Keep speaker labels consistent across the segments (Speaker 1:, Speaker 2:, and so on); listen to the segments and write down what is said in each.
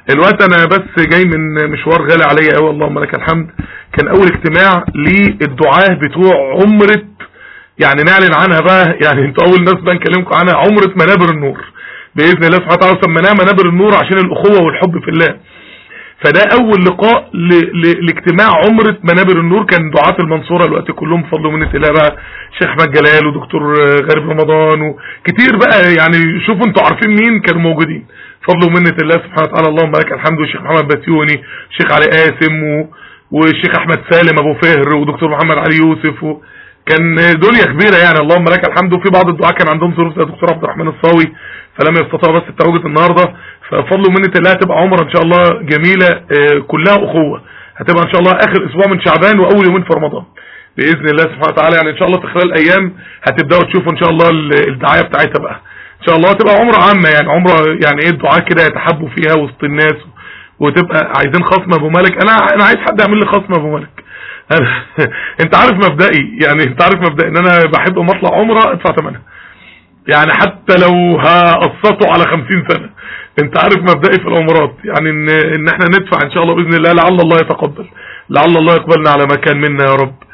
Speaker 1: الوقت انا بس جاي من مشوار غالي عليا قوي اللهم لك الحمد كان اول اجتماع للدعاه بتوع عمرة يعني نعلن عنها بقى يعني انتوا اول ناس بقى نكلمكم عنها عمرة منابر النور باذن الله سبحانه وتعالى سميناها منابر النور عشان الاخوه والحب في الله فده اول لقاء ل... ل... لاجتماع عمرة منابر النور كان دعاة المنصورة الوقت كلهم بفضل ومنة الله بقى شيخ احمد جلال ودكتور غارب رمضان وكتير بقى يعني شوفوا انتوا عارفين مين كانوا موجودين فضل ومنة الله سبحانه وتعالى اللهم لك الحمد والشيخ محمد بسيوني الشيخ علي قاسم و... والشيخ احمد سالم ابو فهر ودكتور محمد علي يوسف و... كان دنيا كبيرة يعني اللهم لك الحمد وفي بعض الدعاء كان عندهم ظروف زي الدكتور عبد الرحمن الصاوي فلم يستطيعوا بس التواجد النهارده ففضل ومنة الله هتبقى عمره ان شاء الله جميلة اه كلها اخوة هتبقى ان شاء الله اخر اسبوع من شعبان واول يومين في رمضان باذن الله سبحانه وتعالى يعني ان شاء الله في خلال ايام هتبداوا تشوفوا ان شاء الله الدعايه بتاعتها بقى ان شاء الله هتبقى عمره عامه يعني عمره يعني ايه الدعاء كده يتحبوا فيها وسط الناس وتبقى عايزين خصم ابو مالك انا انا عايز حد يعمل لي خصم ابو مالك أنا انت عارف مبدئي يعني انت عارف مبدئي ان انا بحب اما اطلع عمره ادفع ثمنها يعني حتى لو هقسطه على خمسين سنة انت عارف مبدئي في العمرات يعني ان, ان احنا ندفع ان شاء الله باذن الله لعل الله يتقبل لعل الله يقبلنا على ما كان منا يا رب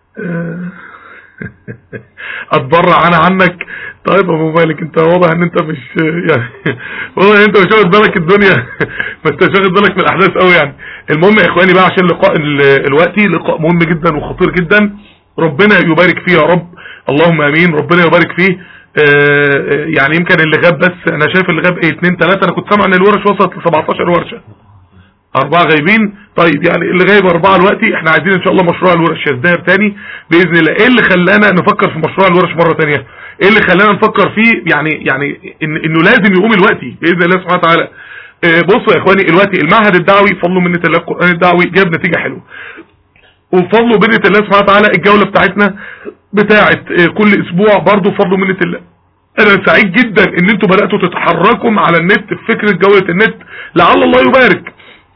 Speaker 1: اتبرع انا عنك طيب ابو مالك انت واضح ان انت مش يعني واضح ان انت مش واخد بالك الدنيا ما انتش واخد بالك من الاحداث قوي يعني المهم يا اخواني بقى عشان لقاء الوقتي لقاء مهم جدا وخطير جدا ربنا يبارك فيه يا رب اللهم امين ربنا يبارك فيه يعني يمكن اللي غاب بس انا شايف اللي غاب ايه اتنين تلاتة انا كنت سامع ان الورش وصلت ل 17 ورشة اربعة غايبين طيب يعني اللي غايب اربعة دلوقتي احنا عايزين ان شاء الله مشروع الورش يزدهر تاني باذن الله ايه اللي خلانا نفكر في مشروع الورش مرة تانية ايه اللي خلانا نفكر فيه يعني يعني إن انه لازم يقوم الوقتي باذن الله سبحانه وتعالى اه بصوا يا اخواني الوقتي المعهد الدعوي فضله منة الله القرآن الدعوي جاب نتيجة حلوه وفضله منة الله سبحانه وتعالى الجولة بتاعتنا بتاعت كل اسبوع برضو فضل منة الله انا سعيد جدا ان انتوا بدأتوا تتحركوا على النت في فكرة جولة النت لعل الله يبارك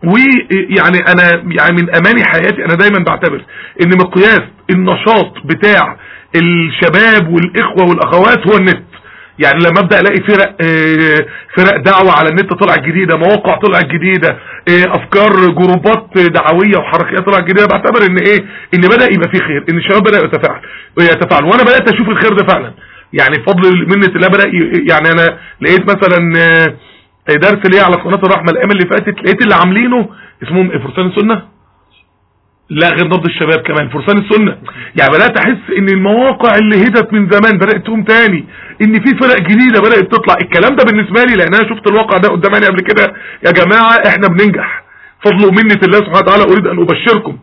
Speaker 1: ويعني انا يعني من اماني حياتي انا دايما بعتبر ان مقياس النشاط بتاع الشباب والاخوة والاخوات هو النت يعني لما ابدا الاقي فرق فرق دعوة على النت طلعت جديدة مواقع طلعت جديدة افكار جروبات دعوية وحركيات طلعت جديدة بعتبر ان ايه ان بدا يبقى فيه خير ان الشباب بدا يتفاعل يتفاعل وانا بدات اشوف الخير ده فعلا يعني فضل منة الله بدا يعني انا لقيت مثلا درس ليه على قناه الرحمه الايام اللي فاتت لقيت اللي عاملينه اسمهم فرسان السنه لا غير نبض الشباب كمان فرسان السنة يعني بدأت احس ان المواقع اللي هدت من زمان بدأت تقوم تاني ان في فرق جديدة بدأت تطلع الكلام ده بالنسبة لي لان انا شفت الواقع ده قدام عيني قبل كده يا جماعة احنا بننجح فضل ومنة الله سبحانه وتعالى اريد ان ابشركم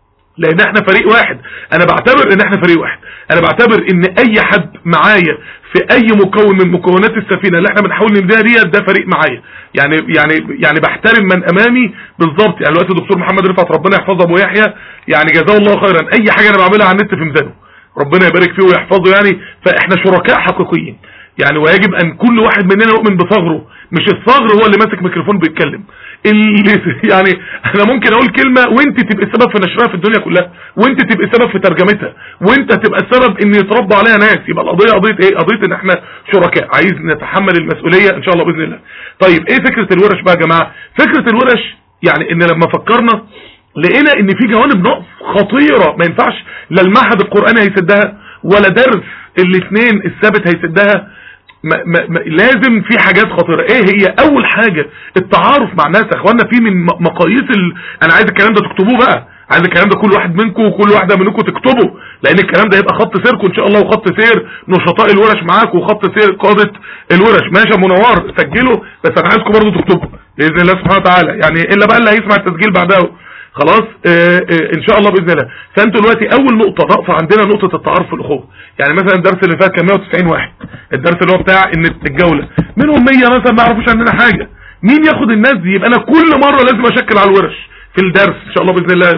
Speaker 1: لان احنا فريق واحد انا بعتبر ان احنا فريق واحد انا بعتبر ان اي حد معايا في اي مكون من مكونات السفينة اللي احنا بنحاول نمديها ديت ده فريق معايا يعني يعني يعني بحترم من امامي بالظبط يعني دلوقتي الدكتور محمد رفعت ربنا يحفظه ابو يحيى يعني جزاه الله خيرا اي حاجة انا بعملها على النت في ميزانه ربنا يبارك فيه ويحفظه يعني فاحنا شركاء حقيقيين يعني ويجب ان كل واحد مننا يؤمن بثغره مش الثغر هو اللي ماسك ميكروفون بيتكلم اللي يعني انا ممكن اقول كلمة وانت تبقى السبب في نشرها في الدنيا كلها وانت تبقى السبب في ترجمتها وانت تبقى السبب ان يتربى عليها ناس يبقى القضية قضية ايه قضية ان احنا شركاء عايز نتحمل المسؤولية ان شاء الله باذن الله طيب ايه فكرة الورش بقى يا جماعة فكرة الورش يعني ان لما فكرنا لقينا ان في جوانب نقص خطيرة ما ينفعش لا المعهد القرآني هيسدها ولا درس الاثنين الثابت هيسدها ما ما ما لازم في حاجات خطيرة ايه هي اول حاجة التعارف مع ناس يا اخوانا في من مقاييس ال... انا عايز الكلام ده تكتبوه بقى عايز الكلام ده كل واحد منكم وكل واحدة منكم تكتبه لان الكلام ده هيبقى خط سيركم ان شاء الله وخط سير نشطاء الورش معاك وخط سير قادة الورش ماشي يا منور سجله بس انا عايزكم برضه تكتبوا باذن الله سبحانه وتعالى يعني الا بقى اللي هيسمع التسجيل بعدها خلاص اه اه ان شاء الله باذن الله فانتوا دلوقتي اول نقطه نقطه عندنا نقطه التعارف في الاخوه يعني مثلا الدرس اللي فات كان 190 واحد الدرس اللي هو بتاع ان الجوله منهم 100 مثلا ما يعرفوش عننا حاجه مين ياخد الناس دي يبقى انا كل مره لازم اشكل على الورش في الدرس ان شاء الله باذن الله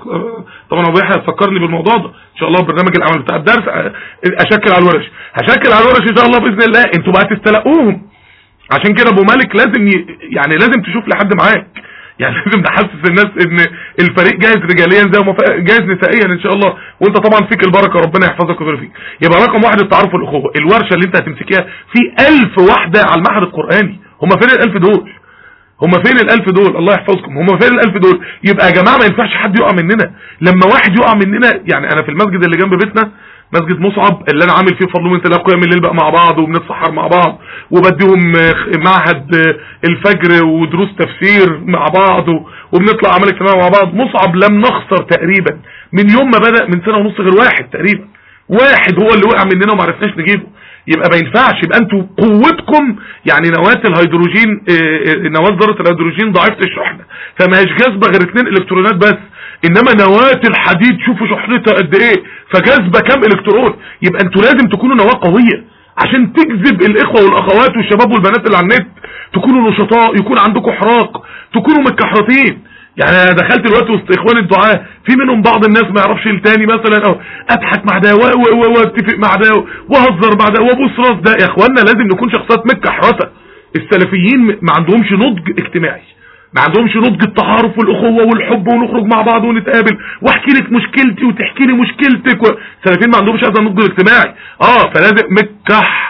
Speaker 1: طبعا ابو يحيى فكرني بالموضوع ده ان شاء الله برنامج العمل بتاع الدرس اشكل على الورش هشكل على الورش ان شاء الله باذن الله انتوا بقى تستلقوهم عشان كده ابو مالك لازم ي... يعني لازم تشوف لحد معاك يعني لازم نحسس الناس ان الفريق جاهز رجاليا زي ما جاهز نسائيا ان شاء الله وانت طبعا فيك البركه ربنا يحفظك ويبارك فيك يبقى رقم واحد التعارف والاخوه الورشه اللي انت هتمسكيها في ألف واحده على المعهد القراني هم فين الألف دول هم فين الالف دول الله يحفظكم هم فين الالف دول يبقى يا جماعه ما ينفعش حد يقع مننا لما واحد يقع مننا يعني انا في المسجد اللي جنب بيتنا مسجد مصعب اللي انا عامل فيه فضل من تلاقي قيام الليل بقى مع بعض وبنتسحر مع بعض وبديهم معهد الفجر ودروس تفسير مع بعض وبنطلع عمل اجتماع مع بعض مصعب لم نخسر تقريبا من يوم ما بدأ من سنة ونص غير واحد تقريبا واحد هو اللي وقع مننا وما عرفناش نجيبه يبقى ما ينفعش يبقى انتوا قوتكم يعني نواة الهيدروجين نواة ذرة الهيدروجين ضعيفة الشحنة فما هيش جاذبة غير اثنين الكترونات بس انما نواة الحديد شوفوا شحنتها قد ايه فجاذبة كام الكترون يبقى انتوا لازم تكونوا نواة قوية عشان تجذب الاخوة والاخوات والشباب والبنات اللي على النت تكونوا نشطاء يكون عندكم احراق تكونوا متكحرتين يعني انا دخلت دلوقتي وسط اخواني الدعاء في منهم بعض الناس ما يعرفش التاني مثلا او اضحك مع ده واتفق مع ده واهزر مع ده وابوس راس ده يا اخوانا لازم نكون شخصيات متكحرته السلفيين ما عندهمش نضج اجتماعي ما عندهمش نضج التعارف والاخوه والحب ونخرج مع بعض ونتقابل واحكي لك مشكلتي وتحكي لي مشكلتك السلفيين ما عندهمش هذا النضج الاجتماعي اه فلازم مكح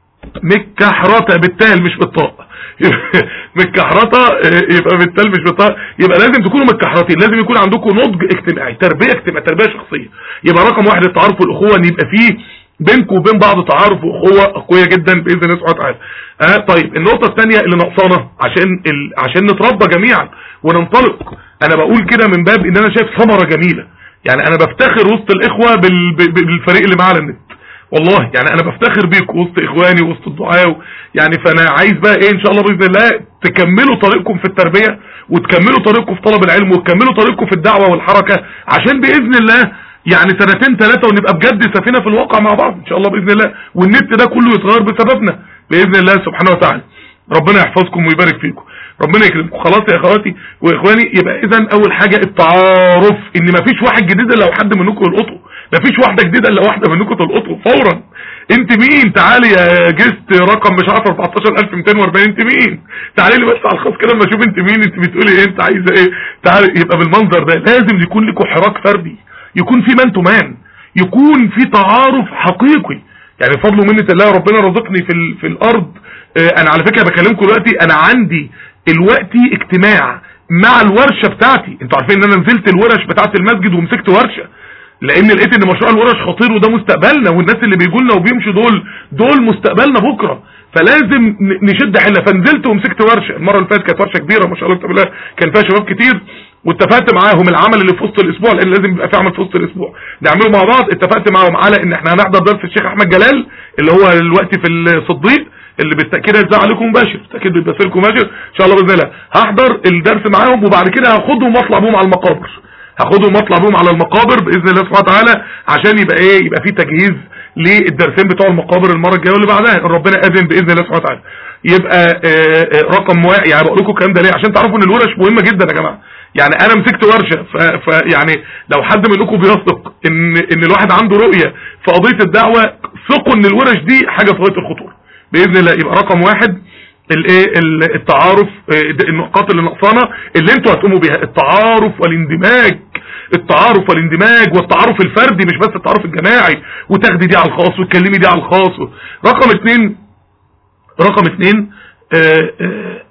Speaker 1: مكحرته بالتال مش بالطاء متكحرطه يبقى بالتال مش بالطاء يبقى لازم تكونوا متكحرطين لازم يكون عندكم نضج اجتماعي تربيه اجتماعيه تربيه شخصيه يبقى رقم واحد التعارف والاخوه ان يبقى فيه بينكم وبين بعض تعارف واخوه قويه جدا باذن الله سبحانه وتعالى آه طيب النقطه الثانيه اللي ناقصانا عشان ال... عشان نتربى جميعا وننطلق انا بقول كده من باب ان انا شايف ثمره جميله يعني انا بفتخر وسط الاخوه بال... بالفريق اللي معانا النت والله يعني انا بفتخر بيكم وسط اخواني وسط الدعاء يعني فانا عايز بقى ايه ان شاء الله باذن الله تكملوا طريقكم في التربيه وتكملوا طريقكم في طلب العلم وتكملوا طريقكم في الدعوه والحركه عشان باذن الله يعني سنتين ثلاثه ونبقى بجد سفينه في الواقع مع بعض ان شاء الله باذن الله والنت ده كله يتغير بسببنا باذن الله سبحانه وتعالى ربنا يحفظكم ويبارك فيكم ربنا يكرمكم خلاص يا اخواتي واخواني يبقى اذا اول حاجه التعارف ان مفيش واحد جديد الا لو حد منكم يلقطه مفيش واحده جديده الا واحده منكم تلقطه فورا انت مين تعالي يا جست رقم مش عارف 14240 انت مين تعالي لي بس على الخاص كده اما اشوف انت مين انت بتقولي ايه انت عايزه ايه تعالي يبقى بالمنظر ده لازم يكون لكم حراك فردي يكون في مان تو مان يكون في تعارف حقيقي يعني فضل منة الله ربنا رزقني في في الارض اه انا على فكره بكلمكم دلوقتي انا عندي دلوقتي اجتماع مع الورشه بتاعتي انتوا عارفين ان انا نزلت الورش بتاعه المسجد ومسكت ورشه لان لقيت ان مشروع الورش خطير وده مستقبلنا والناس اللي بيجوا لنا وبيمشوا دول دول مستقبلنا بكره فلازم نشد حيلنا فنزلت ومسكت ورشه المره اللي فاتت كانت ورشه كبيره ما شاء الله بالله كان فيها شباب كتير واتفقت معاهم العمل اللي في وسط الاسبوع لان لازم يبقى في عمل في وسط الاسبوع نعمله مع بعض اتفقت معاهم على ان احنا هنحضر درس الشيخ احمد جلال اللي هو دلوقتي في الصديق اللي بالتاكيد هيتذاع عليكم مباشر بالتاكيد بيتبث لكم مباشر ان شاء الله باذن الله هحضر الدرس معاهم وبعد كده هاخدهم واطلع بيهم على المقابر هاخدهم واطلع بيهم على المقابر باذن الله سبحانه وتعالى عشان يبقى ايه يبقى في تجهيز للدرسين بتوع المقابر المره الجايه واللي بعدها ربنا اذن باذن الله سبحانه وتعالى يبقى آآ آآ رقم واحد يعني بقول لكم الكلام ده ليه عشان تعرفوا ان الورش مهمه جدا يا جماعه يعني انا مسكت ورشه فيعني لو حد منكم بيثق ان ان الواحد عنده رؤيه في قضيه الدعوه ثقوا ان الورش دي حاجه في غايه الخطوره باذن الله يبقى رقم واحد الايه التعارف النقاط اللي ناقصانا اللي انتوا هتقوموا بيها التعارف والاندماج التعارف والاندماج والتعارف الفردي مش بس التعارف الجماعي وتاخدي دي على الخاص وتكلمي دي على الخاص رقم اتنين رقم اتنين اه اه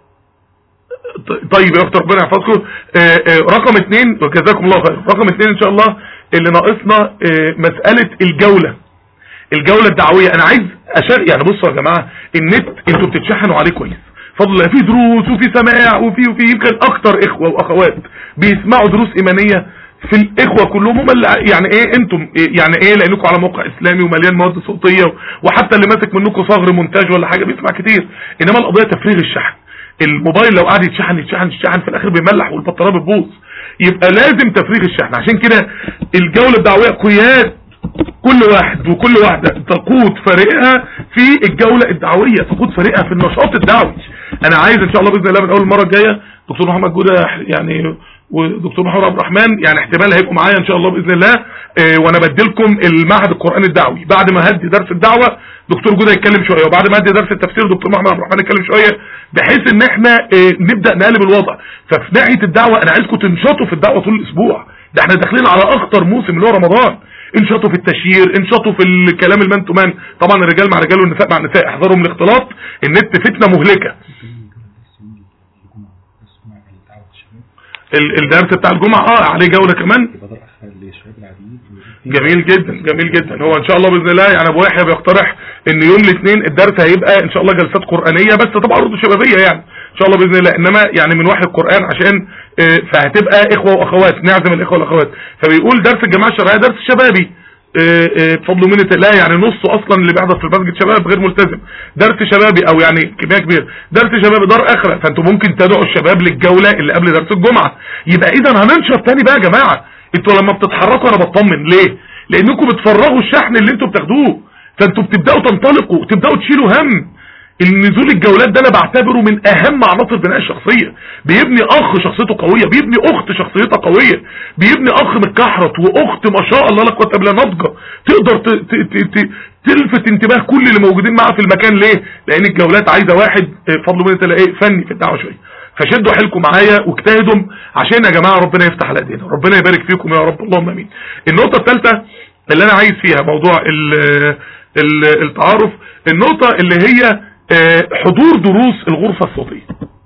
Speaker 1: طيب يا اخت ربنا يحفظكم رقم اتنين وجزاكم الله خير رقم اتنين ان شاء الله اللي ناقصنا مسألة الجولة الجولة الدعوية انا عايز اشار يعني بصوا يا جماعة النت انتوا بتتشحنوا عليه كويس فضل الله في دروس وفي سماع وفي وفي يمكن اكتر اخوة واخوات بيسمعوا دروس ايمانية في الاخوة كلهم هم اللي يعني ايه انتم إيه يعني ايه لانكم على موقع اسلامي ومليان مواد صوتية وحتى اللي ماسك منكم صغر مونتاج ولا حاجة بيسمع كتير انما القضية تفريغ الشحن الموبايل لو قعد يتشحن يتشحن يتشحن في الاخر بيملح والبطاريه بتبوظ يبقى لازم تفريغ الشحن عشان كده الجوله الدعويه قياد كل واحد وكل واحده تقود فريقها في الجوله الدعويه تقود فريقها في النشاط الدعوي انا عايز ان شاء الله باذن الله من اول المره الجايه دكتور محمد جوده يعني ودكتور محمد عبد الرحمن يعني احتمال هيبقوا معايا ان شاء الله باذن الله اه وانا بديلكم المعهد القراني الدعوي بعد ما هدي درس الدعوه دكتور جوده يتكلم شويه وبعد ما هدي درس التفسير دكتور محمد عبد الرحمن يتكلم شويه بحيث ان احنا اه نبدا نقلب الوضع ففي ناحيه الدعوه انا عايزكم تنشطوا في الدعوه طول الاسبوع ده احنا داخلين على اخطر موسم اللي هو رمضان انشطوا في التشهير انشطوا في الكلام المان تو مان طبعا الرجال مع رجال والنساء مع نساء احذروا من الاختلاط النت فتنه مهلكه الدرس بتاع الجمعة اه عليه جولة كمان جميل جدا جميل جدا هو ان شاء الله باذن الله يعني ابو يحيى بيقترح ان يوم الاثنين الدرس هيبقى ان شاء الله جلسات قرانيه بس طبعا رد شبابيه يعني ان شاء الله باذن الله انما يعني من وحي القران عشان آه، فهتبقى اخوه واخوات نعزم الاخوه والاخوات فبيقول درس الجماعه الشرعيه درس شبابي آه، آه، بفضل منة الله يعني نصه اصلا اللي بيحضر في المسجد شباب غير ملتزم درس شبابي او يعني كمية كبيرة درس شبابي دار اخرة فانتوا ممكن تدعوا الشباب للجولة اللي قبل درس الجمعة يبقى اذا هننشط تاني بقى يا جماعة انتوا لما بتتحركوا انا بطمن ليه لانكم بتفرغوا الشحن اللي انتوا بتاخدوه فانتوا بتبداوا تنطلقوا تبداوا تشيلوا هم النزول الجولات ده انا بعتبره من اهم عناصر بناء الشخصية بيبني اخ شخصيته قوية بيبني اخت شخصيتها قوية بيبني اخ متكحرت واخت ما شاء الله لا قوه الا ناضجه تقدر تلفت انتباه كل اللي موجودين معاها في المكان ليه لان الجولات عايزة واحد آه، فضل منه تلاقيه فني في الدعوة شوية فشدوا حيلكم معايا واجتهدوا عشان يا جماعة ربنا يفتح على ايدينا ربنا يبارك فيكم يا رب اللهم امين النقطة الثالثة اللي انا عايز فيها موضوع التعارف النقطة اللي هي آه، حضور دروس الغرفة الصوتية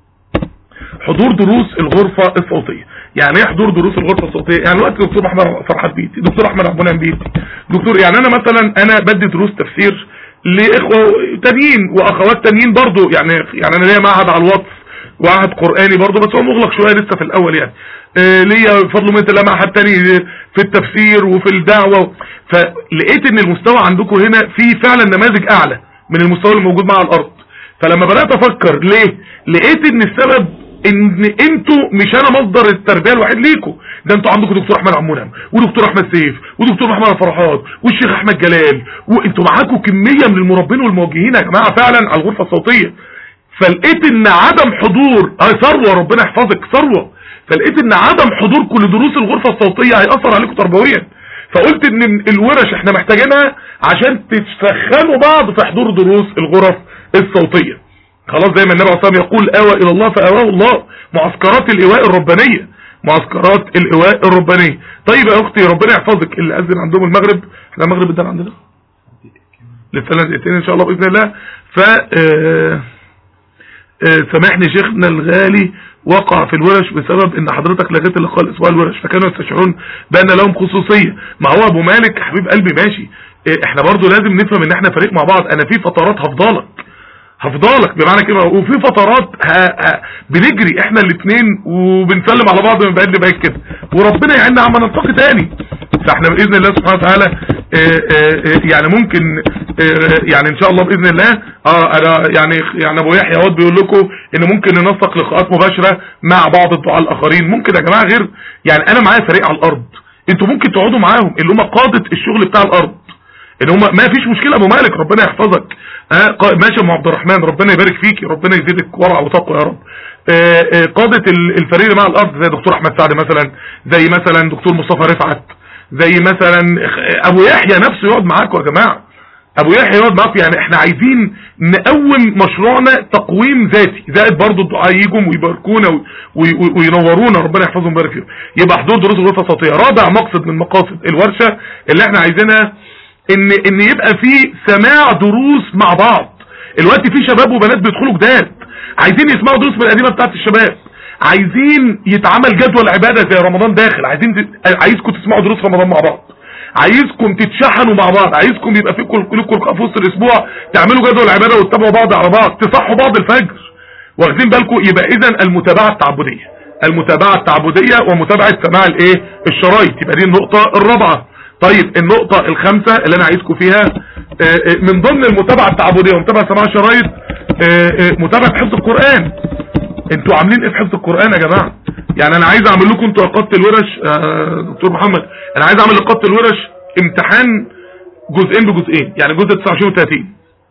Speaker 1: حضور دروس الغرفة الصوتية يعني ايه حضور دروس الغرفة الصوتية يعني الوقت دكتور احمد فرحات بيتي دكتور احمد عبد بيتي دكتور يعني انا مثلا انا بدي دروس تفسير لاخوه تانيين واخوات تانيين برضو يعني يعني انا ليا معهد على الواتس وعهد قرآني برضو بس هو مغلق شوية لسه في الاول يعني آه ليا بفضل من الله معهد تاني في التفسير وفي الدعوة فلقيت ان المستوى عندكم هنا في فعلا نماذج اعلى من المستوى الموجود مع الارض فلما بدأت افكر ليه لقيت ان السبب ان انتوا مش انا مصدر التربية الوحيد ليكم ده انتوا عندكم دكتور احمد عمونة ودكتور احمد سيف ودكتور محمد فرحات والشيخ احمد جلال وانتوا معاكم كمية من المربين والموجهين يا جماعة فعلا على الغرفة الصوتية فلقيت ان عدم حضور اه ثروة ربنا يحفظك ثروة فلقيت ان عدم حضور كل دروس الغرفة الصوتية هيأثر عليكم تربويا فقلت ان الورش احنا محتاجينها عشان تسخنوا بعض في حضور دروس الغرف الصوتية خلاص زي ما النبي عليه الصلاه يقول اوى الى الله فاواه الله معسكرات الايواء الربانيه معسكرات الايواء الربانيه طيب يا اختي ربنا يحفظك اللي اذن عندهم المغرب احنا المغرب بدنا عندنا للثلاث دقيقتين ان شاء الله باذن الله ف آه، آه، سامحني شيخنا الغالي وقع في الورش بسبب ان حضرتك لغيت اللقاء الاسبوع الورش فكانوا يستشعرون بان لهم خصوصية ما هو ابو مالك حبيب قلبي ماشي آه، احنا برضو لازم نفهم ان احنا فريق مع بعض انا في فترات هفضلك هفضلك بمعنى كده وفي فترات ها ها بنجري احنا الاثنين وبنسلم على بعض من بعيد لبعيد كده وربنا يعيننا عما نلتقي تاني فاحنا باذن الله سبحانه وتعالى اه اه اه يعني ممكن يعني ان شاء الله باذن الله اه انا يعني يعني ابو يحيى اهوت بيقول لكم ان ممكن ننسق لقاءات مباشره مع بعض الدعاء الاخرين ممكن يا جماعه غير يعني انا معايا فريق على الارض انتوا ممكن تقعدوا معاهم اللي هم قاده الشغل بتاع الارض ان هم ما فيش مشكله ابو مالك ربنا يحفظك اه ماشي ام عبد الرحمن ربنا يبارك فيكي ربنا يزيدك ورع وتقوى يا رب اه اه قاده الفريق مع الارض زي دكتور احمد سعد مثلا زي مثلا دكتور مصطفى رفعت زي مثلا ابو يحيى نفسه يقعد معاكم يا جماعه ابو يحيى يقعد معاكم يعني احنا عايزين نقوم مشروعنا تقويم ذاتي زائد برضه الدعاء يجوا ويباركونا وينورونا ربنا يحفظهم ويبارك فيهم يبقى حضور دروس الغرفه الصوتيه رابع مقصد من مقاصد الورشه اللي احنا عايزينها ان ان يبقى في سماع دروس مع بعض الوقت في شباب وبنات بيدخلوا جداد عايزين يسمعوا دروس من القديمه بتاعت الشباب عايزين يتعمل جدول عباده زي رمضان داخل عايزين عايزكم تسمعوا دروس رمضان مع بعض عايزكم تتشحنوا مع بعض عايزكم يبقى في كل في وسط الاسبوع تعملوا جدول عباده وتتابعوا بعض على بعض تصحوا بعض الفجر واخدين بالكم يبقى اذا المتابعه التعبديه المتابعه التعبديه ومتابعه سماع الايه الشرايط يبقى دي النقطه الرابعه طيب النقطة الخامسة اللي انا عايزكم فيها آه، آه، من ضمن المتابعة التعبدية ومتابعة سماع شرايط آه، متابعة حفظ القرآن انتوا عاملين ايه في حفظ القرآن يا جماعة يعني انا عايز اعمل لكم انتوا لقاطة الورش دكتور محمد انا عايز اعمل لقاطة الورش امتحان جزئين بجزئين يعني جزء 29 و 30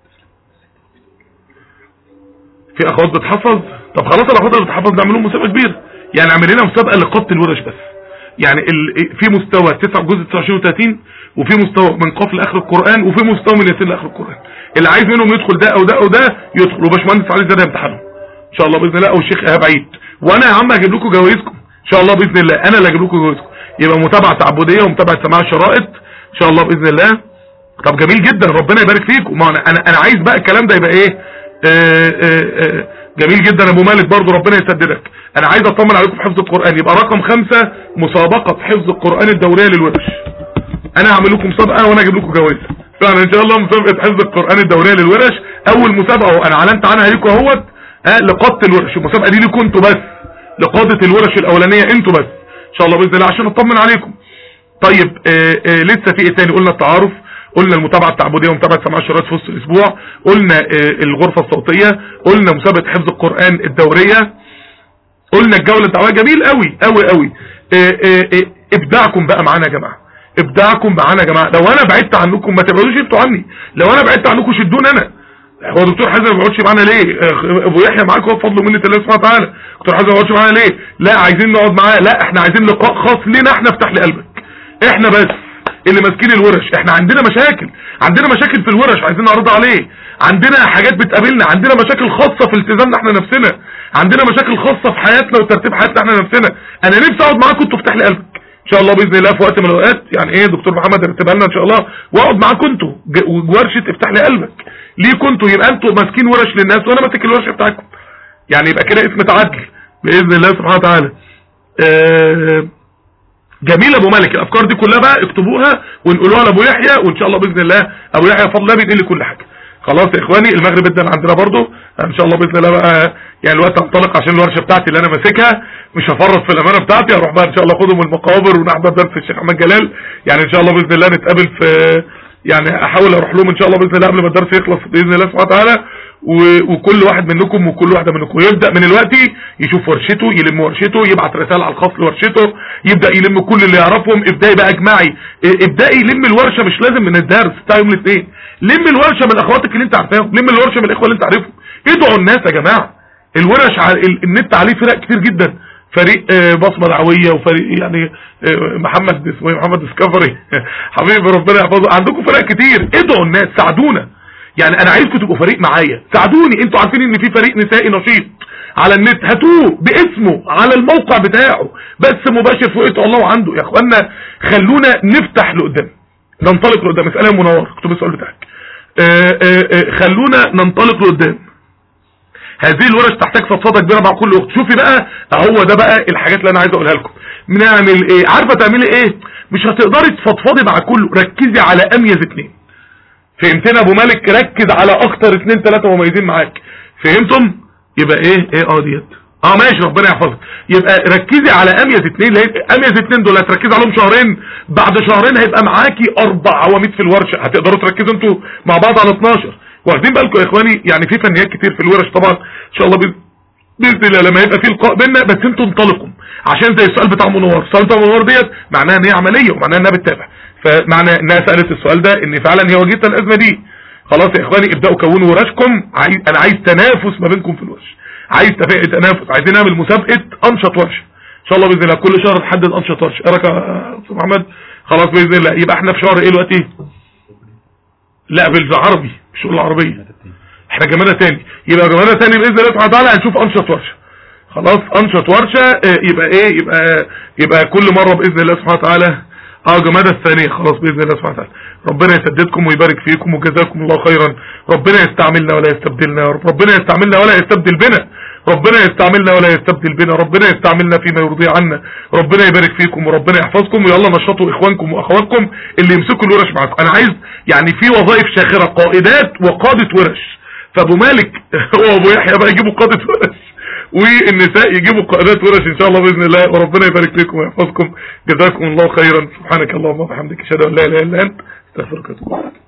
Speaker 1: في اخوات بتحفظ طب خلاص الاخوات اللي بتحفظ نعمل لهم مسابقه كبيره يعني اعمل لنا مسابقه لقاطة الورش بس يعني في مستوى 9 جزء 29 و30 وفي مستوى من قاف لاخر القرآن وفي مستوى من ياسين لاخر القرآن اللي عايز منهم يدخل ده او ده او ده يدخل وباشمهندس علي زاد يمتحنه ان شاء الله باذن الله او الشيخ ايهاب عيد وانا يا عم هجيب لكم جوائزكم ان شاء الله باذن الله انا اللي هجيب لكم جوائزكم يبقى متابعه تعبديه ومتابعه سماع الشرائط ان شاء الله باذن الله طب جميل جدا ربنا يبارك فيكم ما انا انا عايز بقى الكلام ده يبقى ايه آآ آه، آآ آه، آه، جميل جدا ابو مالك برضو ربنا يسددك انا عايز اطمن عليكم في حفظ القرآن يبقى رقم خمسة مسابقة حفظ القرآن الدورية للورش انا هعمل لكم مسابقة وانا اجيب لكم جوائز فعلا ان شاء الله مسابقة حفظ القرآن الدورية للورش اول مسابقة وانا اعلنت عنها ليكم اهوت اه لقادة الورش المسابقة دي ليكم انتوا بس لقادة الورش الاولانية انتوا بس ان شاء الله باذن الله عشان اطمن عليكم طيب اه اه لسه في ايه تاني قلنا التعارف قلنا المتابعة التعبدية ومتابعة سماع الشرايط في وسط الاسبوع قلنا اه الغرفة الصوتية قلنا مسابقة حفظ القرآن الدورية قلنا الجولة الدعوية جميل قوي قوي قوي اه اه اه ابداعكم بقى معانا يا جماعة ابداعكم معانا يا جماعة لو انا بعدت عنكم ما تبعدوش انتوا عني لو انا بعدت عنكم شدوني انا هو دكتور حازم ما بيقعدش معانا ليه ابو يحيى معاك هو بفضل منه الله سبحانه وتعالى دكتور حازم ما بيقعدش معانا ليه لا عايزين نقعد معاه لا احنا عايزين لقاء خاص لينا احنا افتح لي قلبك احنا بس اللي ماسكين الورش احنا عندنا مشاكل عندنا مشاكل في الورش عايزين نعرضها عليه عندنا حاجات بتقابلنا عندنا مشاكل خاصة في التزامنا احنا نفسنا عندنا مشاكل خاصة في حياتنا وترتيب حياتنا احنا نفسنا انا نفسي اقعد معاكم انتوا افتح لي قلبك ان شاء الله باذن الله في وقت من الاوقات يعني ايه دكتور محمد يرتبها لنا ان شاء الله واقعد معاكم انتوا ورشه افتح لي قلبك ليه كنتوا يبقى انتوا ماسكين ورش للناس وانا ماسك الورشه بتاعتكم يعني يبقى كده اسم تعدل باذن الله سبحانه وتعالى آه جميل ابو مالك الافكار دي كلها بقى اكتبوها ونقولوها لابو يحيى وان شاء الله باذن الله ابو يحيى بفضل الله بينقل لي كل حاجه خلاص يا اخواني المغرب جدا عندنا برضو ان شاء الله باذن الله بقى يعني الوقت انطلق عشان الورشه بتاعتي اللي انا ماسكها مش هفرط في الامانه بتاعتي هروح بقى ان شاء الله اخدهم المقابر ونحضر درس الشيخ احمد جلال يعني ان شاء الله باذن الله نتقابل في يعني احاول اروح لهم ان شاء الله باذن الله قبل ما الدرس يخلص باذن الله سبحانه وتعالى وكل واحد منكم وكل واحده منكم يبدا من الوقت يشوف ورشته يلم ورشته يبعت رساله على الخاص لورشته يبدا يلم كل اللي يعرفهم ابداي بقى اجمعي ابداي لم الورشه مش لازم من الدرس بتاع يوم الاثنين لم الورشه من اخواتك اللي انت عارفاهم لم الورشه من الاخوه اللي انت عارفهم ادعوا الناس يا جماعه الورش النت عليه فرق كتير جدا فريق بصمه دعويه وفريق يعني محمد اسمه محمد ديسكفري حبيبي ربنا يحفظه عندكم فرق كتير ادعوا الناس ساعدونا يعني انا عايزكم تبقوا فريق معايا ساعدوني انتوا عارفين ان في فريق نسائي نشيط على النت هاتوه باسمه على الموقع بتاعه بس مباشر فوق الله عنده يا اخوانا خلونا نفتح لقدام ننطلق لقدام اسالها منور اكتب السؤال بتاعك آآ آآ خلونا ننطلق لقدام هذه الورش تحتاج فضفضه كبيره مع كل اخت شوفي بقى هو ده بقى الحاجات اللي انا عايز اقولها لكم بنعمل ايه عارفه تعملي ايه مش هتقدري تفضفضي مع كله ركزي على اميز اتنين فهمتنا ابو مالك ركز على اكتر اتنين تلاتة مميزين معاك فهمتم يبقى ايه ايه اه ديت اه ماشي ربنا يحفظك يبقى ركزي على اميز اتنين اميز اتنين دول هتركزي عليهم شهرين بعد شهرين هيبقى معاكي اربع عواميد في الورشه هتقدروا تركزوا انتوا مع بعض على 12 واخدين بالكم يا اخواني يعني في فنيات كتير في الورش طبعا ان شاء الله باذن الله لما يبقى في لقاء بينا بس انتوا انطلقوا عشان زي السؤال بتاع منور السؤال بتاع منور ديت معناها ان هي عمليه ومعناها انها بتتابع فمعنى انها سالت السؤال ده ان فعلا هي واجهتها الازمه دي خلاص يا اخواني ابداوا كونوا ورشكم عايز انا عايز تنافس ما بينكم في الورش عايز تنافس عايزين نعمل مسابقه انشط ورشه ان شاء الله باذن الله كل شهر نحدد انشط ورشه ايه رايك يا استاذ محمد خلاص باذن الله يبقى احنا في شهر ايه دلوقتي لا بالعربي مش العربيه احنا جمالنا تاني يبقى جمالنا تاني باذن الله سبحانه وتعالى هنشوف انشط ورشه خلاص انشط ورشه يبقى ايه يبقى يبقى كل مره باذن الله سبحانه وتعالى اه جمادة الثانية خلاص بإذن الله سبحانه وتعالى ربنا يسددكم ويبارك فيكم وجزاكم الله خيرا ربنا يستعملنا ولا يستبدلنا يا رب ربنا يستعملنا ولا يستبدل بنا ربنا يستعملنا ولا يستبدل بنا ربنا يستعملنا فيما يرضي عنا ربنا يبارك فيكم وربنا يحفظكم ويلا نشطوا اخوانكم واخواتكم اللي يمسكوا الورش معاكم انا عايز يعني في وظائف شاخرة قائدات وقادة ورش فابو مالك هو ابو يحيى بقى يجيبوا قادة ورش والنساء يجيبوا قائدات ورش ان شاء الله باذن الله وربنا يبارك فيكم ويحفظكم جزاكم الله خيرا سبحانك اللهم وبحمدك اشهد ان لا اله الا انت استغفرك واتوب اليك